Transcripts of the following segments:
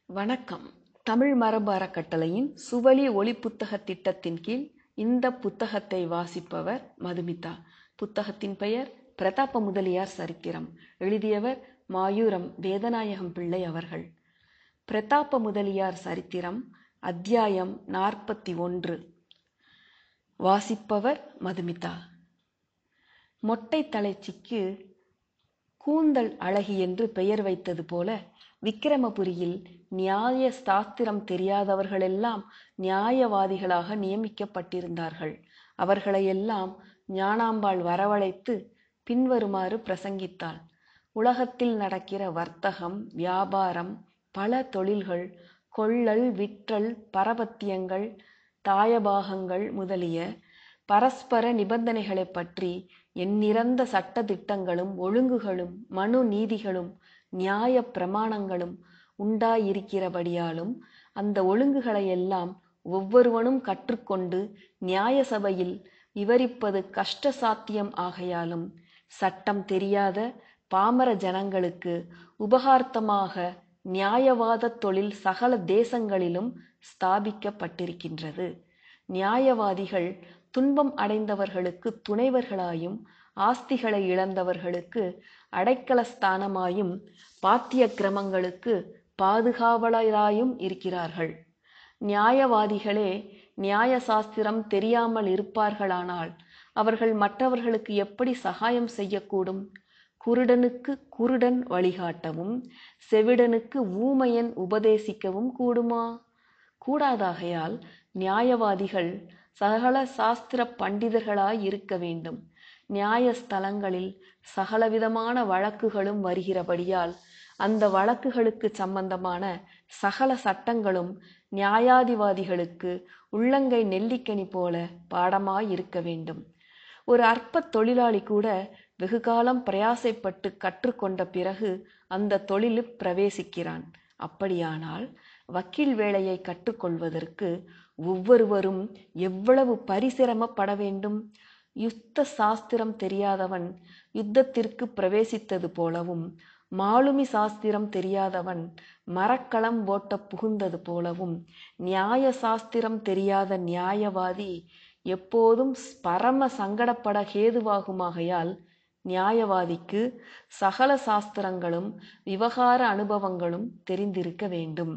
வணக்கம் தமிழ் மரபு அறக்கட்டளையின் சுவழி ஒலிப்புத்தக திட்டத்தின் கீழ் இந்த புத்தகத்தை வாசிப்பவர் மதுமிதா புத்தகத்தின் பெயர் பிரதாப முதலியார் சரித்திரம் எழுதியவர் மாயூரம் வேதநாயகம் பிள்ளை அவர்கள் பிரதாப முதலியார் சரித்திரம் அத்தியாயம் நாற்பத்தி ஒன்று வாசிப்பவர் மதுமிதா மொட்டை தலைச்சிக்கு கூந்தல் அழகி என்று பெயர் வைத்தது போல விக்கிரமபுரியில் நியாய சாஸ்திரம் தெரியாதவர்களெல்லாம் நியாயவாதிகளாக நியமிக்கப்பட்டிருந்தார்கள் அவர்களையெல்லாம் ஞானாம்பாள் வரவழைத்து பின்வருமாறு பிரசங்கித்தாள் உலகத்தில் நடக்கிற வர்த்தகம் வியாபாரம் பல தொழில்கள் கொள்ளல் விற்றல் பரபத்தியங்கள் தாயபாகங்கள் முதலிய பரஸ்பர நிபந்தனைகளைப் பற்றி எண்ணிறந்த சட்ட திட்டங்களும் ஒழுங்குகளும் மனு நீதிகளும் நியாய பிரமாணங்களும் உண்டாயிருக்கிறபடியாலும் அந்த ஒழுங்குகளையெல்லாம் ஒவ்வொருவனும் கற்றுக்கொண்டு நியாய சபையில் விவரிப்பது கஷ்ட சாத்தியம் ஆகையாலும் சட்டம் தெரியாத பாமர ஜனங்களுக்கு உபகார்த்தமாக நியாயவாத தொழில் சகல தேசங்களிலும் ஸ்தாபிக்கப்பட்டிருக்கின்றது நியாயவாதிகள் துன்பம் அடைந்தவர்களுக்கு துணைவர்களாயும் ஆஸ்திகளை இழந்தவர்களுக்கு அடைக்கல ஸ்தானமாயும் பாத்திய கிரமங்களுக்கு பாதுகாவலராயும் இருக்கிறார்கள் நியாயவாதிகளே நியாய சாஸ்திரம் தெரியாமல் இருப்பார்களானால் அவர்கள் மற்றவர்களுக்கு எப்படி சகாயம் செய்யக்கூடும் குருடனுக்கு குருடன் வழிகாட்டவும் செவிடனுக்கு ஊமையன் உபதேசிக்கவும் கூடுமா கூடாதாகையால் நியாயவாதிகள் சகல சாஸ்திர பண்டிதர்களாய் இருக்க வேண்டும் நியாயஸ்தலங்களில் சகலவிதமான வழக்குகளும் வருகிறபடியால் அந்த வழக்குகளுக்கு சம்பந்தமான சகல சட்டங்களும் நியாயாதிவாதிகளுக்கு உள்ளங்கை நெல்லிக்கனி போல பாடமாய் இருக்க வேண்டும் ஒரு அற்ப தொழிலாளி கூட வெகுகாலம் பிரயாசைப்பட்டு கற்றுக்கொண்ட பிறகு அந்த தொழிலில் பிரவேசிக்கிறான் அப்படியானால் வக்கீல் வேலையை கற்றுக்கொள்வதற்கு ஒவ்வொருவரும் எவ்வளவு பரிசிரமப்பட வேண்டும் யுத்த சாஸ்திரம் தெரியாதவன் யுத்தத்திற்கு பிரவேசித்தது போலவும் மாலுமி சாஸ்திரம் தெரியாதவன் மரக்களம் ஓட்ட புகுந்தது போலவும் நியாய சாஸ்திரம் தெரியாத நியாயவாதி எப்போதும் பரம சங்கடப்பட ஹேதுவாகுமாகையால் நியாயவாதிக்கு சகல சாஸ்திரங்களும் விவகார அனுபவங்களும் தெரிந்திருக்க வேண்டும்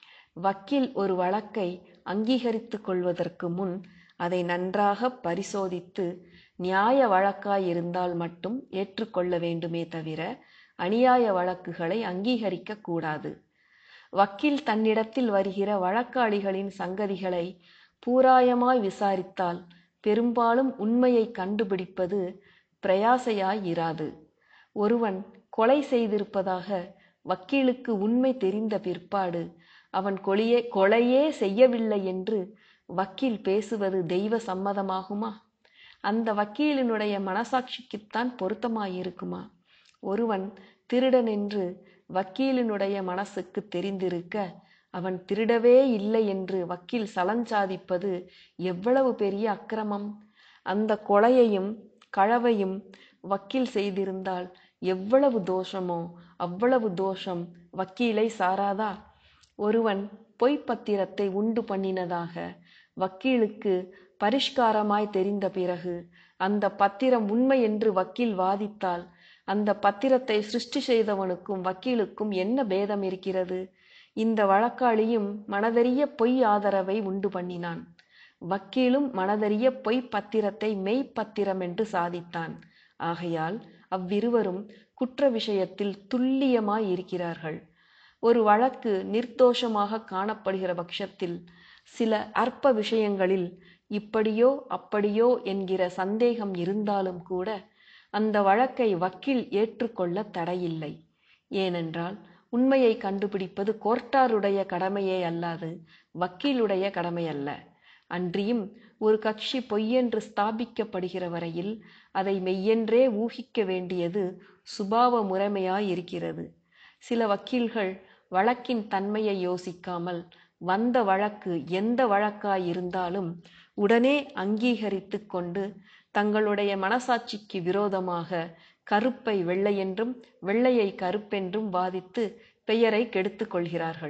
வக்கீல் ஒரு வழக்கை அங்கீகரித்து கொள்வதற்கு முன் அதை நன்றாக பரிசோதித்து நியாய வழக்காய் இருந்தால் மட்டும் ஏற்றுக்கொள்ள வேண்டுமே தவிர அநியாய வழக்குகளை அங்கீகரிக்க கூடாது வக்கீல் தன்னிடத்தில் வருகிற வழக்காளிகளின் சங்கதிகளை பூராயமாய் விசாரித்தால் பெரும்பாலும் உண்மையை கண்டுபிடிப்பது பிரயாசையாய் இராது ஒருவன் கொலை செய்திருப்பதாக வக்கீலுக்கு உண்மை தெரிந்த பிற்பாடு அவன் கொலையே கொலையே செய்யவில்லை என்று வக்கீல் பேசுவது தெய்வ சம்மதமாகுமா அந்த வக்கீலினுடைய மனசாட்சிக்குத்தான் பொருத்தமாயிருக்குமா ஒருவன் திருடன் என்று வக்கீலினுடைய மனசுக்கு தெரிந்திருக்க அவன் திருடவே இல்லை என்று வக்கீல் சலஞ்சாதிப்பது எவ்வளவு பெரிய அக்கிரமம் அந்த கொலையையும் களவையும் வக்கீல் செய்திருந்தால் எவ்வளவு தோஷமோ அவ்வளவு தோஷம் வக்கீலை சாராதா ஒருவன் பொய்ப்பத்திரத்தை உண்டு பண்ணினதாக வக்கீலுக்கு பரிஷ்காரமாய் தெரிந்த பிறகு அந்த பத்திரம் உண்மை என்று வக்கீல் வாதித்தால் அந்த பத்திரத்தை சிருஷ்டி செய்தவனுக்கும் வக்கீலுக்கும் என்ன பேதம் இருக்கிறது இந்த வழக்காளியும் மனதறிய பொய் ஆதரவை உண்டு பண்ணினான் வக்கீலும் மனதறிய பொய் பத்திரத்தை மெய்ப்பத்திரம் என்று சாதித்தான் ஆகையால் அவ்விருவரும் குற்ற விஷயத்தில் துல்லியமாய் இருக்கிறார்கள் ஒரு வழக்கு நிர்தோஷமாக காணப்படுகிற பட்சத்தில் சில அற்ப விஷயங்களில் இப்படியோ அப்படியோ என்கிற சந்தேகம் இருந்தாலும் கூட அந்த வழக்கை வக்கீல் ஏற்றுக்கொள்ள தடையில்லை ஏனென்றால் உண்மையை கண்டுபிடிப்பது கோர்ட்டாருடைய கடமையே அல்லாது வக்கீலுடைய கடமை அல்ல அன்றியும் ஒரு கட்சி பொய்யென்று ஸ்தாபிக்கப்படுகிற வரையில் அதை மெய்யென்றே ஊகிக்க வேண்டியது சுபாவ முறைமையாய் இருக்கிறது சில வக்கீல்கள் வழக்கின் தன்மையை யோசிக்காமல் வந்த வழக்கு எந்த வழக்காய் இருந்தாலும் உடனே அங்கீகரித்து கொண்டு தங்களுடைய மனசாட்சிக்கு விரோதமாக கருப்பை வெள்ளையென்றும் வெள்ளையை கருப்பென்றும் வாதித்து பெயரை கெடுத்துக் கொள்கிறார்கள்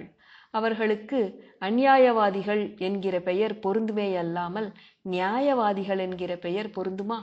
அவர்களுக்கு அந்நியாயவாதிகள் என்கிற பெயர் பொருந்துமேயல்லாமல் நியாயவாதிகள் என்கிற பெயர் பொருந்துமா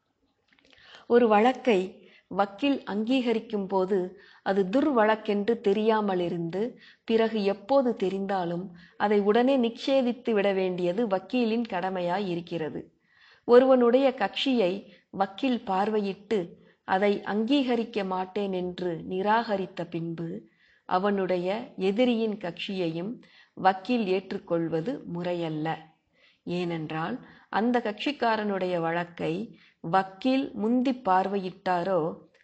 ஒரு வழக்கை வக்கீல் அங்கீகரிக்கும் போது அது துர் வழக்கென்று தெரியாமலிருந்து பிறகு எப்போது தெரிந்தாலும் அதை உடனே நிச்சேதித்து விட வேண்டியது வக்கீலின் கடமையாய் இருக்கிறது ஒருவனுடைய கட்சியை வக்கீல் பார்வையிட்டு அதை அங்கீகரிக்க மாட்டேன் என்று நிராகரித்த பின்பு அவனுடைய எதிரியின் கட்சியையும் வக்கீல் ஏற்றுக்கொள்வது முறையல்ல ஏனென்றால் அந்த கட்சிக்காரனுடைய வழக்கை வக்கீல் முந்தி பார்வையிட்டாரோ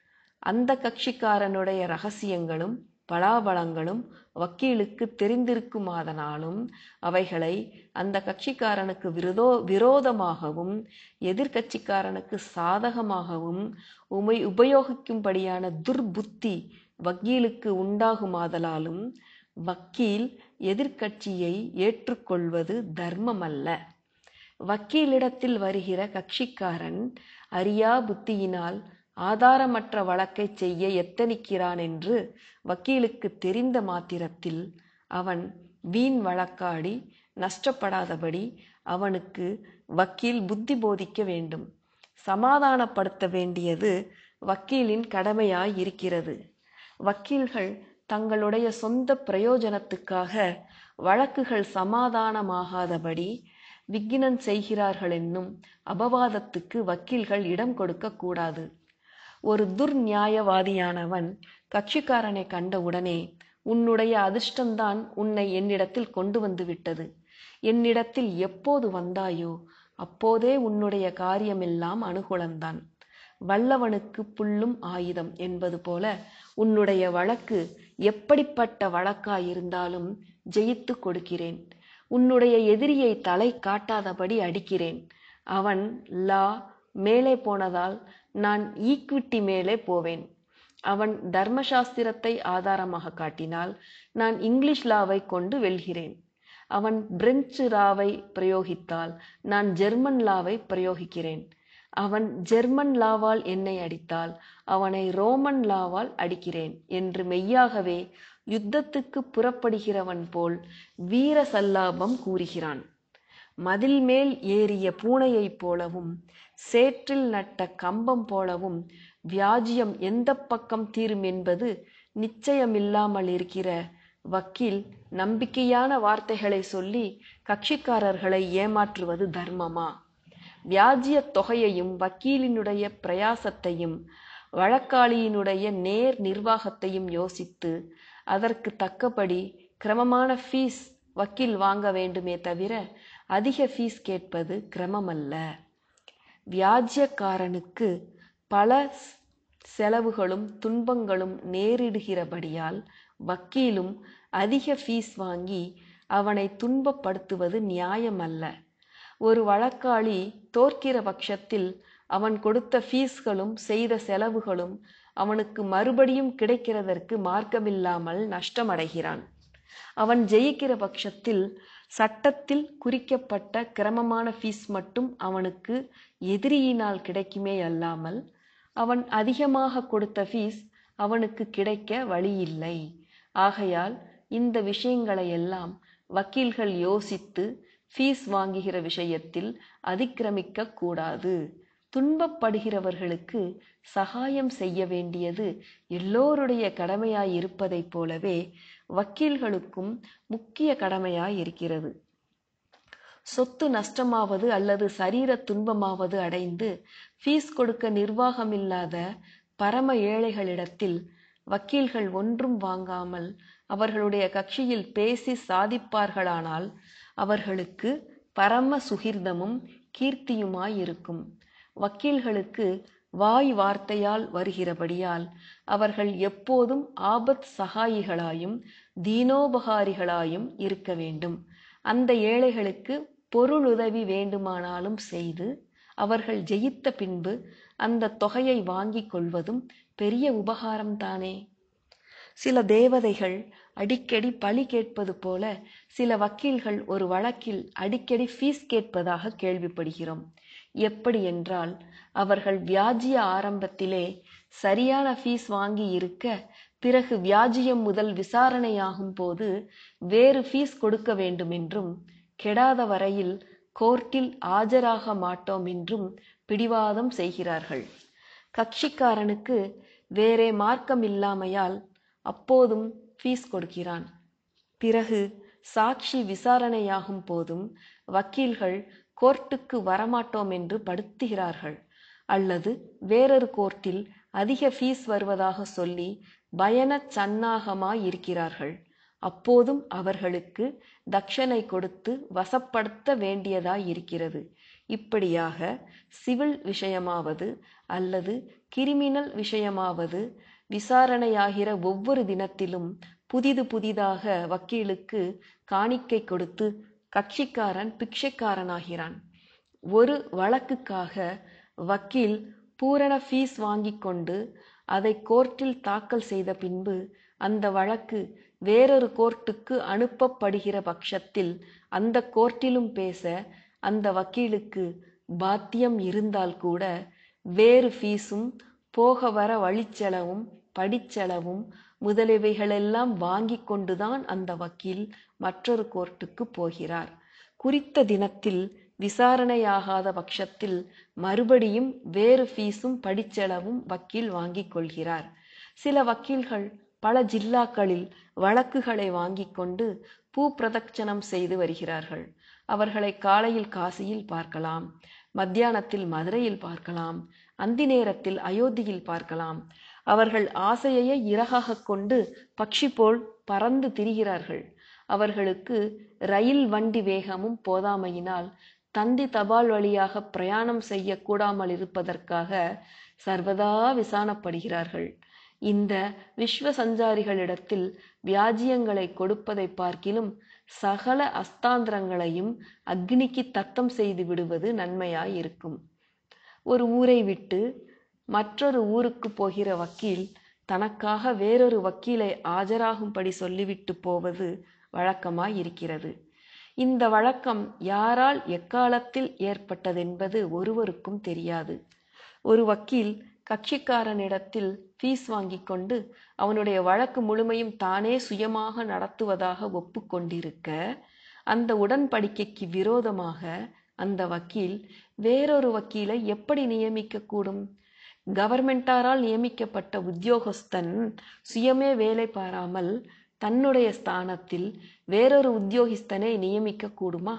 அந்த கட்சிக்காரனுடைய ரகசியங்களும் பலாபலங்களும் வக்கீலுக்கு தெரிந்திருக்குமாதனாலும் அவைகளை அந்த கட்சிக்காரனுக்கு விரோதோ விரோதமாகவும் எதிர்கட்சிக்காரனுக்கு சாதகமாகவும் உமை உபயோகிக்கும்படியான துர்புத்தி வக்கீலுக்கு உண்டாகுமாதலாலும் வக்கீல் எதிர்க்கட்சியை ஏற்றுக்கொள்வது தர்மமல்ல வக்கீலிடத்தில் வருகிற கட்சிக்காரன் அறியா புத்தியினால் ஆதாரமற்ற வழக்கை செய்ய எத்தனிக்கிறான் என்று வக்கீலுக்கு தெரிந்த மாத்திரத்தில் அவன் வீண் வழக்காடி நஷ்டப்படாதபடி அவனுக்கு வக்கீல் புத்தி போதிக்க வேண்டும் சமாதானப்படுத்த வேண்டியது வக்கீலின் கடமையாய் இருக்கிறது வக்கீல்கள் தங்களுடைய சொந்த பிரயோஜனத்துக்காக வழக்குகள் சமாதானமாகாதபடி விக்கினம் செய்கிறார்கள் என்னும் அபவாதத்துக்கு வக்கீல்கள் இடம் கொடுக்க கூடாது ஒரு துர்நியாயவாதியானவன் கட்சிக்காரனை கண்டவுடனே உன்னுடைய அதிர்ஷ்டம்தான் உன்னை என்னிடத்தில் கொண்டு வந்து விட்டது என்னிடத்தில் எப்போது வந்தாயோ அப்போதே உன்னுடைய காரியமெல்லாம் அனுகூலம்தான் வல்லவனுக்கு புல்லும் ஆயுதம் என்பது போல உன்னுடைய வழக்கு எப்படிப்பட்ட வழக்காயிருந்தாலும் ஜெயித்து கொடுக்கிறேன் உன்னுடைய எதிரியை தலை காட்டாதபடி அடிக்கிறேன் அவன் லா மேலே போனதால் நான் ஈக்விட்டி மேலே போவேன் அவன் தர்மசாஸ்திரத்தை ஆதாரமாக காட்டினால் நான் இங்கிலீஷ் லாவை கொண்டு வெல்கிறேன் அவன் பிரெஞ்சு லாவை பிரயோகித்தால் நான் ஜெர்மன் லாவை பிரயோகிக்கிறேன் அவன் ஜெர்மன் லாவால் என்னை அடித்தால் அவனை ரோமன் லாவால் அடிக்கிறேன் என்று மெய்யாகவே யுத்தத்துக்கு புறப்படுகிறவன் போல் வீர சல்லாபம் கூறுகிறான் மதில் மேல் ஏறிய பூனையைப் போலவும் சேற்றில் நட்ட கம்பம் போலவும் வியாஜியம் எந்த பக்கம் தீரும் என்பது நிச்சயமில்லாமல் இருக்கிற வக்கீல் நம்பிக்கையான வார்த்தைகளை சொல்லி கட்சிக்காரர்களை ஏமாற்றுவது தர்மமா வியாஜிய தொகையையும் வக்கீலினுடைய பிரயாசத்தையும் வழக்காளியினுடைய நேர் நிர்வாகத்தையும் யோசித்து அதற்கு தக்கபடி கிரமமான ஃபீஸ் வக்கீல் வாங்க வேண்டுமே தவிர அதிக ஃபீஸ் கேட்பது கிரமமல்ல வியாஜ்யக்காரனுக்கு பல செலவுகளும் துன்பங்களும் நேரிடுகிறபடியால் வக்கீலும் அதிக ஃபீஸ் வாங்கி அவனை துன்பப்படுத்துவது நியாயமல்ல ஒரு வழக்காளி தோற்கிற பட்சத்தில் அவன் கொடுத்த ஃபீஸ்களும் செய்த செலவுகளும் அவனுக்கு மறுபடியும் கிடைக்கிறதற்கு மார்க்கமில்லாமல் நஷ்டமடைகிறான் அவன் ஜெயிக்கிற பட்சத்தில் சட்டத்தில் குறிக்கப்பட்ட கிரமமான ஃபீஸ் மட்டும் அவனுக்கு எதிரியினால் கிடைக்குமே அல்லாமல் அவன் அதிகமாக கொடுத்த ஃபீஸ் அவனுக்கு கிடைக்க வழியில்லை ஆகையால் இந்த விஷயங்களை எல்லாம் வக்கீல்கள் யோசித்து ஃபீஸ் வாங்குகிற விஷயத்தில் அதிக்கிரமிக்க கூடாது துன்பப்படுகிறவர்களுக்கு சகாயம் செய்ய வேண்டியது எல்லோருடைய கடமையாய் இருப்பதைப் போலவே வக்கீல்களுக்கும் முக்கிய கடமையாய் இருக்கிறது சொத்து நஷ்டமாவது அல்லது சரீர துன்பமாவது அடைந்து ஃபீஸ் கொடுக்க நிர்வாகமில்லாத பரம ஏழைகளிடத்தில் வக்கீல்கள் ஒன்றும் வாங்காமல் அவர்களுடைய கட்சியில் பேசி சாதிப்பார்களானால் அவர்களுக்கு பரம சுகிர்தமும் கீர்த்தியுமாயிருக்கும் வக்கீல்களுக்கு வாய் வார்த்தையால் வருகிறபடியால் அவர்கள் எப்போதும் ஆபத் சகாயிகளாயும் தீனோபகாரிகளாயும் இருக்க வேண்டும் அந்த ஏழைகளுக்கு பொருளுதவி வேண்டுமானாலும் செய்து அவர்கள் ஜெயித்த பின்பு அந்த தொகையை வாங்கிக் கொள்வதும் பெரிய உபகாரம்தானே சில தேவதைகள் அடிக்கடி பழி கேட்பது போல சில வக்கீல்கள் ஒரு வழக்கில் அடிக்கடி ஃபீஸ் கேட்பதாக கேள்விப்படுகிறோம் எப்படி என்றால் அவர்கள் வியாஜிய ஆரம்பத்திலே சரியான ஃபீஸ் வாங்கி இருக்க பிறகு வியாஜியம் முதல் விசாரணையாகும் போது வேறு ஃபீஸ் கொடுக்க வேண்டுமென்றும் கெடாத வரையில் கோர்ட்டில் ஆஜராக மாட்டோம் என்றும் பிடிவாதம் செய்கிறார்கள் கட்சிக்காரனுக்கு வேறே மார்க்கம் இல்லாமையால் அப்போதும் ஃபீஸ் கொடுக்கிறான் பிறகு சாட்சி விசாரணையாகும் போதும் வக்கீல்கள் கோர்ட்டுக்கு வரமாட்டோம் என்று படுத்துகிறார்கள் அல்லது வேறொரு கோர்ட்டில் அதிக ஃபீஸ் வருவதாக சொல்லி பயணச் சன்னாகமாய் இருக்கிறார்கள் அப்போதும் அவர்களுக்கு தட்சணை கொடுத்து வசப்படுத்த வேண்டியதாய் இருக்கிறது இப்படியாக சிவில் விஷயமாவது அல்லது கிரிமினல் விஷயமாவது விசாரணையாகிற ஒவ்வொரு தினத்திலும் புதிது புதிதாக வக்கீலுக்கு காணிக்கை கொடுத்து கட்சிக்காரன் பிக்ஷைக்காரனாகிறான் ஒரு வழக்குக்காக வக்கீல் பூரண ஃபீஸ் வாங்கிக் கொண்டு அதை கோர்ட்டில் தாக்கல் செய்த பின்பு அந்த வழக்கு வேறொரு கோர்ட்டுக்கு அனுப்பப்படுகிற பட்சத்தில் அந்த கோர்ட்டிலும் பேச அந்த வக்கீலுக்கு பாத்தியம் இருந்தால் கூட வேறு ஃபீஸும் போக வர வழிச்செலவும் படிச்செலவும் முதலியவைகளெல்லாம் வாங்கி கொண்டுதான் அந்த வக்கீல் மற்றொரு கோர்ட்டுக்கு போகிறார் குறித்த தினத்தில் விசாரணையாகாத பட்சத்தில் மறுபடியும் வேறு ஃபீஸும் படிச்செலவும் வக்கீல் வாங்கிக் கொள்கிறார் சில வக்கீல்கள் பல ஜில்லாக்களில் வழக்குகளை வாங்கிக் கொண்டு பூ பிரதட்சணம் செய்து வருகிறார்கள் அவர்களை காலையில் காசியில் பார்க்கலாம் மத்தியானத்தில் மதுரையில் பார்க்கலாம் அந்தி நேரத்தில் அயோத்தியில் பார்க்கலாம் அவர்கள் ஆசையையே இறகாக கொண்டு பட்சி போல் பறந்து திரிகிறார்கள் அவர்களுக்கு ரயில் வண்டி வேகமும் போதாமையினால் தந்தி தபால் வழியாக பிரயாணம் செய்ய கூடாமல் இருப்பதற்காக சர்வதா விசானப்படுகிறார்கள் இந்த விஸ்வ சஞ்சாரிகளிடத்தில் வியாஜியங்களை கொடுப்பதை பார்க்கிலும் சகல அஸ்தாந்திரங்களையும் அக்னிக்கு தத்தம் செய்து விடுவது நன்மையாயிருக்கும் ஒரு ஊரை விட்டு மற்றொரு ஊருக்கு போகிற வக்கீல் தனக்காக வேறொரு வக்கீலை ஆஜராகும்படி சொல்லிவிட்டு போவது வழக்கமாய் இருக்கிறது இந்த வழக்கம் யாரால் எக்காலத்தில் ஏற்பட்டதென்பது ஒருவருக்கும் தெரியாது ஒரு வக்கீல் கட்சிக்காரனிடத்தில் ஃபீஸ் வாங்கிக் கொண்டு அவனுடைய வழக்கு முழுமையும் தானே சுயமாக நடத்துவதாக ஒப்புக்கொண்டிருக்க அந்த உடன்படிக்கைக்கு விரோதமாக அந்த வக்கீல் வேறொரு வக்கீலை எப்படி நியமிக்க கூடும் கவர்மெண்டாரால் நியமிக்கப்பட்ட உத்தியோகஸ்தன் சுயமே வேலை பாராமல் தன்னுடைய ஸ்தானத்தில் வேறொரு உத்தியோகஸ்தனை நியமிக்க கூடுமா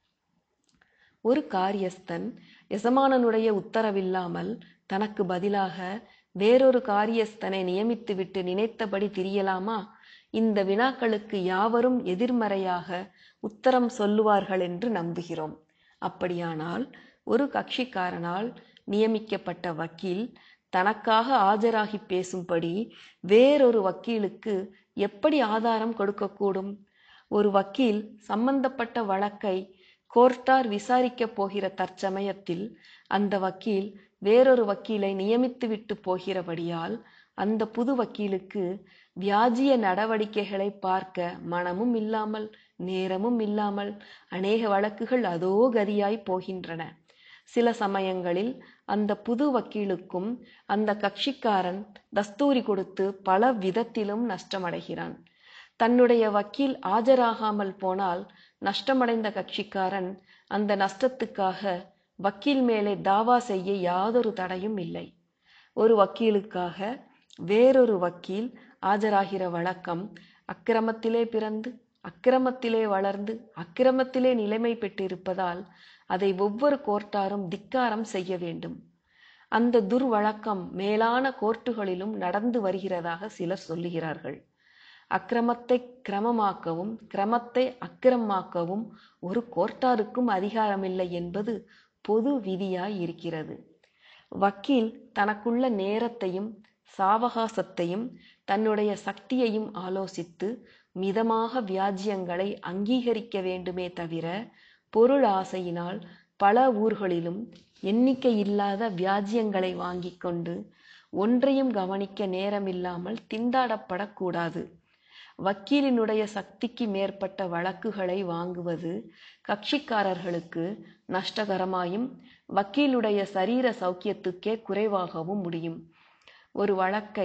ஒரு காரியஸ்தன் எசமானனுடைய உத்தரவில்லாமல் தனக்கு பதிலாக வேறொரு காரியஸ்தனை நியமித்துவிட்டு நினைத்தபடி திரியலாமா இந்த வினாக்களுக்கு யாவரும் எதிர்மறையாக உத்தரம் சொல்லுவார்கள் என்று நம்புகிறோம் அப்படியானால் ஒரு கட்சிக்காரனால் நியமிக்கப்பட்ட வக்கீல் தனக்காக ஆஜராகி பேசும்படி வேறொரு வக்கீலுக்கு எப்படி ஆதாரம் கொடுக்கக்கூடும் ஒரு வக்கீல் சம்பந்தப்பட்ட வழக்கை கோர்ட்டார் விசாரிக்கப் போகிற தற்சமயத்தில் அந்த வக்கீல் வேறொரு வக்கீலை நியமித்துவிட்டு போகிறபடியால் அந்த புது வக்கீலுக்கு வியாஜிய நடவடிக்கைகளை பார்க்க மனமும் இல்லாமல் நேரமும் இல்லாமல் அநேக வழக்குகள் அதோ கதியாய் போகின்றன சில சமயங்களில் அந்த புது வக்கீலுக்கும் அந்த கட்சிக்காரன் தஸ்தூரி கொடுத்து பல விதத்திலும் நஷ்டமடைகிறான் தன்னுடைய வக்கீல் ஆஜராகாமல் போனால் நஷ்டமடைந்த கட்சிக்காரன் அந்த நஷ்டத்துக்காக வக்கீல் மேலே தாவா செய்ய யாதொரு தடையும் இல்லை ஒரு வக்கீலுக்காக வேறொரு வக்கீல் ஆஜராகிற வழக்கம் அக்கிரமத்திலே பிறந்து அக்கிரமத்திலே வளர்ந்து அக்கிரமத்திலே நிலைமை பெற்றிருப்பதால் அதை ஒவ்வொரு கோர்ட்டாரும் திக்காரம் செய்ய வேண்டும் அந்த துர்வழக்கம் மேலான கோர்ட்டுகளிலும் நடந்து வருகிறதாக சிலர் சொல்லுகிறார்கள் அக்கிரமத்தை கிரமமாக்கவும் கிரமத்தை அக்கிரமாக்கவும் ஒரு கோர்ட்டாருக்கும் அதிகாரமில்லை என்பது பொது விதியாய் இருக்கிறது வக்கீல் தனக்குள்ள நேரத்தையும் சாவகாசத்தையும் தன்னுடைய சக்தியையும் ஆலோசித்து மிதமாக வியாஜ்யங்களை அங்கீகரிக்க வேண்டுமே தவிர பொருள் ஆசையினால் பல ஊர்களிலும் எண்ணிக்கை இல்லாத வியாஜ்யங்களை வாங்கிக் கொண்டு ஒன்றையும் கவனிக்க நேரமில்லாமல் திண்டாடப்படக்கூடாது வக்கீலினுடைய சக்திக்கு மேற்பட்ட வழக்குகளை வாங்குவது கட்சிக்காரர்களுக்கு நஷ்டகரமாயும் வக்கீலுடைய சரீர சௌக்கியத்துக்கே குறைவாகவும் முடியும் ஒரு வழக்கை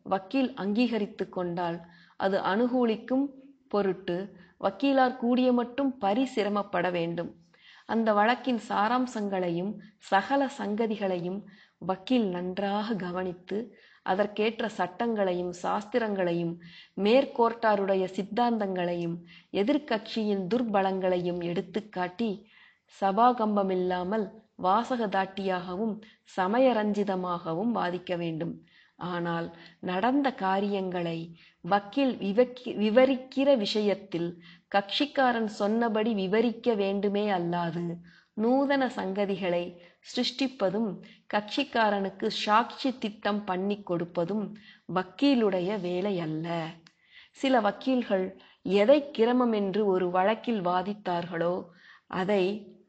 வக்கீல் அங்கீகரித்து கொண்டால் அது அனுகூலிக்கும் பொருட்டு வக்கீலார் கூடிய மட்டும் பரிசிரமப்பட வேண்டும் அந்த வழக்கின் சாராம்சங்களையும் சகல சங்கதிகளையும் வக்கீல் நன்றாக கவனித்து அதற்கேற்ற சட்டங்களையும் சாஸ்திரங்களையும் மேற்கோர்ட்டாருடைய சித்தாந்தங்களையும் எதிர்க்கட்சியின் துர்பலங்களையும் எடுத்துக்காட்டி சபாகம்பமில்லாமல் வாசகதாட்டியாகவும் சமயரஞ்சிதமாகவும் வாதிக்க வேண்டும் ஆனால் நடந்த காரியங்களை வக்கீல் விவக்கி விவரிக்கிற விஷயத்தில் கட்சிக்காரன் சொன்னபடி விவரிக்க வேண்டுமே அல்லாது நூதன சங்கதிகளை சிருஷ்டிப்பதும் கட்சிக்காரனுக்கு சாட்சி திட்டம் பண்ணி கொடுப்பதும் வக்கீலுடைய வேலை அல்ல சில வக்கீல்கள் எதை கிரமம் என்று ஒரு வழக்கில் வாதித்தார்களோ அதை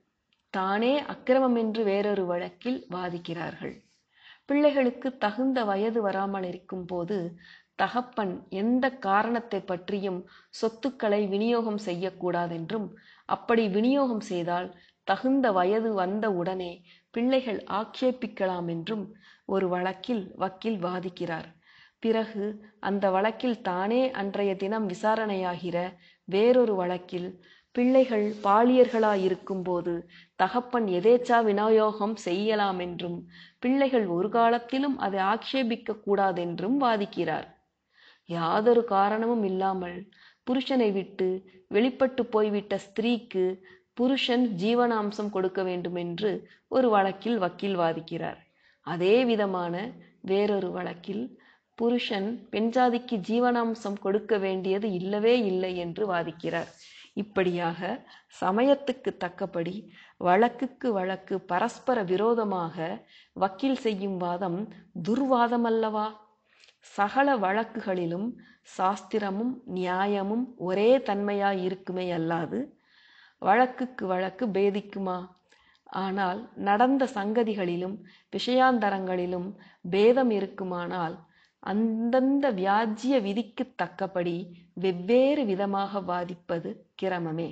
தானே அக்கிரமம் என்று வேறொரு வழக்கில் வாதிக்கிறார்கள் பிள்ளைகளுக்கு தகுந்த வயது வராமல் இருக்கும் போது தகப்பன் எந்த காரணத்தை பற்றியும் சொத்துக்களை விநியோகம் செய்யக்கூடாதென்றும் அப்படி விநியோகம் செய்தால் தகுந்த வயது வந்த உடனே பிள்ளைகள் ஆக்ஷேபிக்கலாம் என்றும் ஒரு வழக்கில் வக்கீல் வாதிக்கிறார் பிறகு அந்த வழக்கில் தானே அன்றைய தினம் விசாரணையாகிற வேறொரு வழக்கில் பிள்ளைகள் பாலியர்களாயிருக்கும்போது தகப்பன் எதேச்சா விநியோகம் செய்யலாம் என்றும் பிள்ளைகள் ஒரு காலத்திலும் அதை ஆக்ஷேபிக்க கூடாதென்றும் வாதிக்கிறார் யாதொரு காரணமும் இல்லாமல் புருஷனை விட்டு வெளிப்பட்டு போய்விட்ட ஸ்திரீக்கு புருஷன் ஜீவனாம்சம் கொடுக்க வேண்டும் என்று ஒரு வழக்கில் வக்கீல் வாதிக்கிறார் அதே விதமான வேறொரு வழக்கில் புருஷன் பெண்ஜாதிக்கு ஜீவனாம்சம் கொடுக்க வேண்டியது இல்லவே இல்லை என்று வாதிக்கிறார் இப்படியாக சமயத்துக்கு தக்கபடி வழக்குக்கு வழக்கு பரஸ்பர விரோதமாக வக்கீல் செய்யும் வாதம் துர்வாதமல்லவா சகல வழக்குகளிலும் சாஸ்திரமும் நியாயமும் ஒரே தன்மையாய் இருக்குமே அல்லாது வழக்குக்கு வழக்கு பேதிக்குமா ஆனால் நடந்த சங்கதிகளிலும் விஷயாந்தரங்களிலும் பேதம் இருக்குமானால் அந்தந்த வியாஜ்ய விதிக்கு தக்கபடி வெவ்வேறு விதமாக வாதிப்பது கிரமமே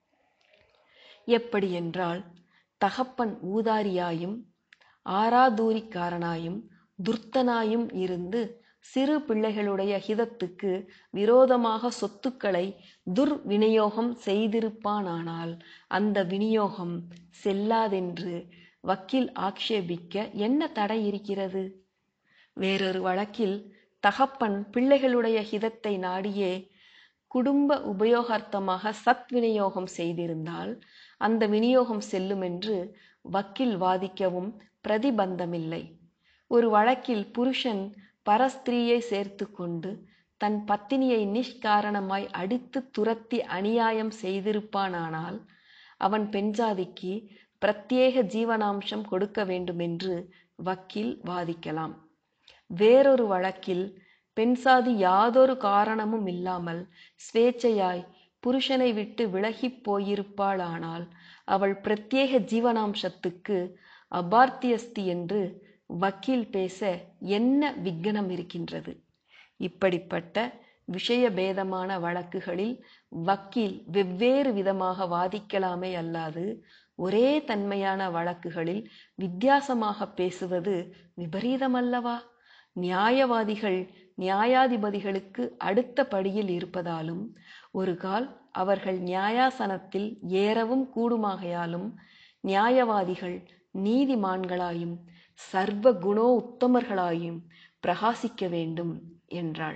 எப்படி என்றால் தகப்பன் ஊதாரியாயும் ஆராதூரிக்காரனாயும் துர்த்தனாயும் இருந்து சிறு பிள்ளைகளுடைய ஹிதத்துக்கு விரோதமாக சொத்துக்களை துர்விநியோகம் செய்திருப்பானானால் அந்த விநியோகம் செல்லாதென்று வக்கீல் ஆக்ஷேபிக்க என்ன தடை இருக்கிறது வேறொரு வழக்கில் தகப்பன் பிள்ளைகளுடைய ஹிதத்தை நாடியே குடும்ப உபயோகார்த்தமாக சத் விநியோகம் செய்திருந்தால் அந்த விநியோகம் செல்லும் என்று வக்கீல் வாதிக்கவும் பிரதிபந்தமில்லை ஒரு வழக்கில் புருஷன் பரஸ்திரீயை சேர்த்து கொண்டு தன் பத்தினியை நிஷ்காரணமாய் அடித்து துரத்தி அநியாயம் செய்திருப்பானானால் அவன் பெண்ஜாதிக்கு பிரத்யேக ஜீவனாம்சம் கொடுக்க வேண்டுமென்று வக்கீல் வாதிக்கலாம் வேறொரு வழக்கில் பெண்சாதி யாதொரு காரணமும் இல்லாமல் ஸ்வேச்சையாய் புருஷனை விட்டு விலகிப் போயிருப்பாளானால் அவள் பிரத்யேக ஜீவனாம்சத்துக்கு அபார்த்தியஸ்தி என்று வக்கீல் பேச என்ன விக்கனம் இருக்கின்றது இப்படிப்பட்ட விஷய பேதமான வழக்குகளில் வக்கீல் வெவ்வேறு விதமாக வாதிக்கலாமே அல்லாது ஒரே தன்மையான வழக்குகளில் வித்தியாசமாக பேசுவது விபரீதமல்லவா நியாயவாதிகள் நியாயாதிபதிகளுக்கு அடுத்த படியில் இருப்பதாலும் ஒரு கால் அவர்கள் நியாயாசனத்தில் ஏறவும் கூடுமாகையாலும் நியாயவாதிகள் நீதிமான்களாயும் சர்வ குணோ உத்தமர்களாயும் பிரகாசிக்க வேண்டும் என்றாள்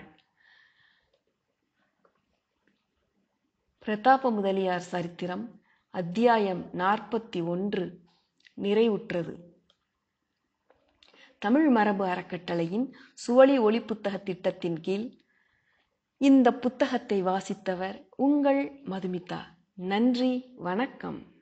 பிரதாப முதலியார் சரித்திரம் அத்தியாயம் நாற்பத்தி ஒன்று நிறைவுற்றது தமிழ் மரபு அறக்கட்டளையின் சுவழி ஒளி புத்தக திட்டத்தின் கீழ் இந்த புத்தகத்தை வாசித்தவர் உங்கள் மதுமிதா நன்றி வணக்கம்